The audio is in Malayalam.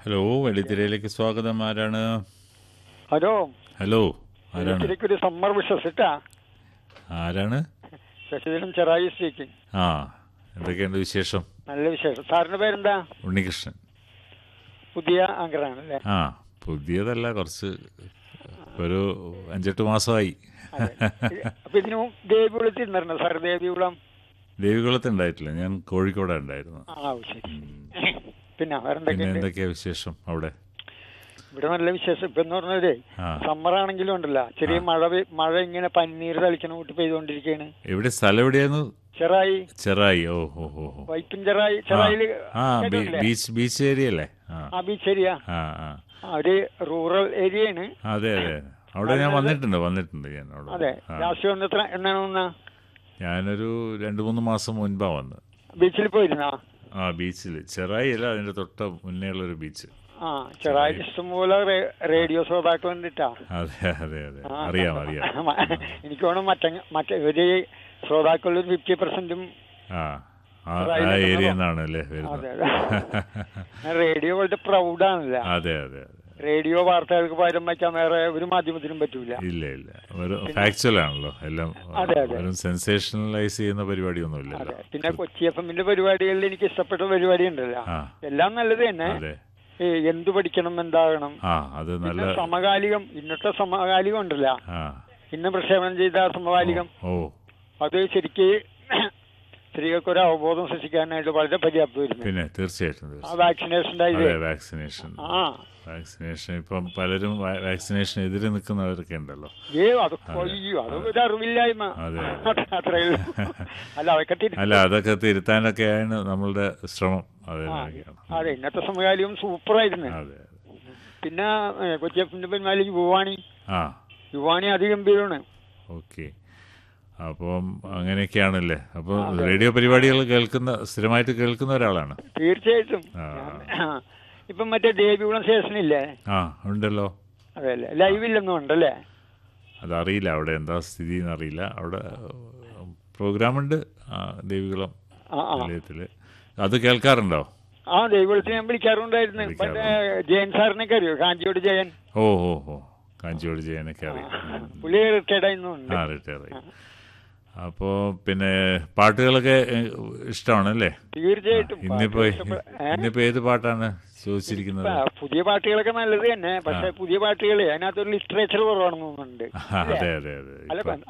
ഹലോ വെള്ളിത്തിരയിലേക്ക് സ്വാഗതം ആരാണ് ഹലോ ഹലോ ആരാണ് എനിക്കൊരു സമ്മർ വിഷസ് ഇട്ടാ ആരാണ് ശശിധരൻ ചെറായി സ്പീക്കിംഗ് ആ എന്തൊക്കെയുണ്ട് വിശേഷം നല്ല വിശേഷം സാറിന്റെ പേരെന്താ ഉണ്ണികൃഷ്ണൻ പുതിയ ആങ്കറാണ് അല്ലേ ആ പുതിയതല്ല കുറച്ച് ഒരു അഞ്ചെട്ട് മാസമായി അപ്പൊ ഇതിനു ദേവികുളത്തിൽ ഇരുന്നിരുന്നു സാർ ദേവികുളം ദേവികുളത്ത് ഉണ്ടായിട്ടില്ല ഞാൻ കോഴിക്കോടാണ് ഉണ്ടായിരുന്നു ആ ശരി പിന്നെ വേറെ പിന്നെ എന്തൊക്കെയുണ്ട് എന്തൊക്കെയാ വിശേഷം അവിടെ ഇവിടെ നല്ല വിശേഷം ഇപ്പൊ എന്ന് പറഞ്ഞതേ ആ സമ്മർ ആണെങ്കിലും ഉണ്ടല്ല ചെറിയ മഴ പെയ്- മഴ ഇങ്ങനെ പന്നീർ തളിക്കണ കൂട്ടി പെയ്തുകൊണ്ടിരിക്കുകയാണ് എവിടെ സ്ഥലം എവിടെയായിരുന്നു ചെറായി ചെറായി ഓ ഓ ഓ ഓ വൈപ്പിൻ ചെറായി ചെറായില് ആ ബീ- കേട്ടിട്ടില്ലേ? ബീച്ച് ബീച്ച് ഏരിയ അല്ലേ ആ ആ ബീച്ച് ഏരിയ ആ ആ ആ, ഒരു റൂറൽ ഏരിയയാണ് അതെ അതെ അവിടെ ഞാൻ വന്നിട്ടുണ്ട് വന്നിട്ടുണ്ട് ഞാൻ അവിടെ അതെ ആ. ലാസ്റ്റ് വന്നത്ര എന്നാണ് വന്ന ഞാനൊരു രണ്ട് മൂന്ന് മാസം മുൻപാ വന്നത് ബീച്ചിൽ പോയിരുന്നാ ആ ബീച്ചിൽ ചെറായി അല്ല അതിന്റെ തൊട്ട് മുന്നേ ഉള്ള ഒരു ബീച്ച് ആ ചെറായി ഇഷ്ടംപോലെ റേ- റേഡിയോ ശ്രോതാക്കൾ കണ്ടിട്ടാ അതെ അതെ അതെ അറിയാം അറിയാം എനിക്ക് തോന്നുന്നു മറ്റ മറ്റേ ഒരു ശ്രോതാക്കളിൽ ഒരു ഫിഫ്റ്റി പെർസെന്റും ആ ആ ചെറായിലെ ആ തന്നെ ഏരിയ പോ- നിന്നാണ് അല്ലേ അതെ വരുന്നത് അതെ റേഡിയോ വളരെ പ്രൗഡാണല്ല അതെ അതെ അതെ റേഡിയോ വാർത്തകൾക്ക് പകരം വയ്ക്കാൻ വേറെ ഒരു മാധ്യമത്തിനും പറ്റൂല ഇല്ല ഇല്ല ഒരു ഫാക്ച്വൽ ആണല്ലോ എല്ലാം അതെ, അതെ. ഒരു സെൻസേഷണലൈസ് ചെയ്യുന്ന പരിപാടിയൊന്നും അതെ ഇല്ലല്ലോ പിന്നെ കൊച്ചി എഫ് എമ്മിന്റെ പരിപാടികളിൽ എനിക്ക് ഇഷ്ടപ്പെട്ട പരിപാടി ഉണ്ടല്ലോ ആ എല്ലാം നല്ലത് തന്നെ അതെ ഏ, എന്തു പഠിക്കണം എന്താകണം ആ അത് നല്ല പിന്നെ സമകാലികം ഇന്നത്തെ സമകാലികം ഉണ്ടല്ലോ ആ ഇന്ന് പ്രക്ഷേപണം ചെയ്ത സമകാലികം ഓ അത് ശരിക്ക് സ്ത്രീകൾക്ക് ഒരു അവബോധം സൃഷ്ടിക്കാനായിട്ട് വളരെ പര്യാപ്തമായിരുന്നു പിന്നെ തീർച്ചയായിട്ടും ആ തീർച്ചയായിട്ടും. വാക്സിനേഷന്റെ ഇത് അതെ വാക്സിനേഷൻ ആ വാക്സിനേഷൻ ഇപ്പം പലരും വാ- വാക്സിനേഷൻ എതിരെ നിൽക്കുന്നവരൊക്കെ ഉണ്ടല്ലോ ഏ അത് കൊയ്യോ അത് ഒരു അറിവില്ലായ്മ അതെ. അത്രേ ഉള്ളൂ അല്ല അതൊക്കെ തിരി അല്ല അതൊക്കെ തിരുത്താനൊക്കെയാണ് നമ്മളുടെ ശ്രമം അതെ അതെ ഇന്നത്തെ സമകാലികം സൂപ്പറായിരുന്നു അതെ പിന്നെ ഏ, കൊച്ചി എഫിന്റെ പിന്നാലെ യുവാണി ആ യുവാണി അതിഗംഭീരമാണ് ഓക്കെ അപ്പം അങ്ങനെയൊക്കെയാണല്ലേ അപ്പോൾ റേഡിയോ പരിപാടികൾ കേൾക്കുന്ന സ്ഥിരമായിട്ട് കേൾക്കുന്ന ഒരാളാണ് തീർച്ചയായിട്ടും ആ. ഞാൻ- ഇപ്പം മറ്റേ ദേവികുളം സ്റ്റേഷനില്ലേ ആ ഉണ്ടല്ലോ അതെ അല്ലേ ലൈവ് ഇല്ലെന്നും ഉണ്ടല്ലേ അതറിയില്ല അവിടെ എന്താ സ്ഥിതി എന്നറിയില്ല അവിടെ പ്രോഗ്രാമുണ്ട് ആ, ദേവികുളം ആ ആ നിലയത്തിൽ അത് കേൾക്കാറുണ്ടോ ആ ദേവികുളത്തിൽ ഞാൻ വിളിക്കാറുണ്ടായിരുന്നു വിളിക്കാറുണ്ട്. മറ്റേ ജയൻ സാറിനൊക്കെ അറിയോ കാഞ്ചിയോട് ജയൻ ഓ ഓ ഓ കാഞ്ചിയോട് ചെയ്യാനൊക്കെ അറിയാം ഉം. പുള്ളി റിട്ടയർഡ് ആയിരുന്നുണ്ട് ആ റിട്ടയർ ആയി അപ്പോൾ പിന്നെ പാട്ടുകളൊക്കെ ഏഹ്, ഇഷ്ടമാണ് അല്ലേ തീർച്ചയായിട്ടും ഇന്നിപ്പോ പാട്ട് ഇഷ്ടപ്പെ- ഏ? ഇന്നിപ്പോ ഏത് പാട്ടാണ് ചോദിച്ചിരിക്കുന്നത് ഇപ്പൊ പുതിയ പാട്ടുകളൊക്കെ നല്ലത് തന്നെ പക്ഷെ പുതിയ പാട്ടുകളെ അതിനകത്തൊരു ലിറ്ററേച്ചർ കുറവാണെന്ന് തോന്നുന്നുണ്ട് ആ, അതെ അതെ അതെ അല്ല ഇപ്പൊ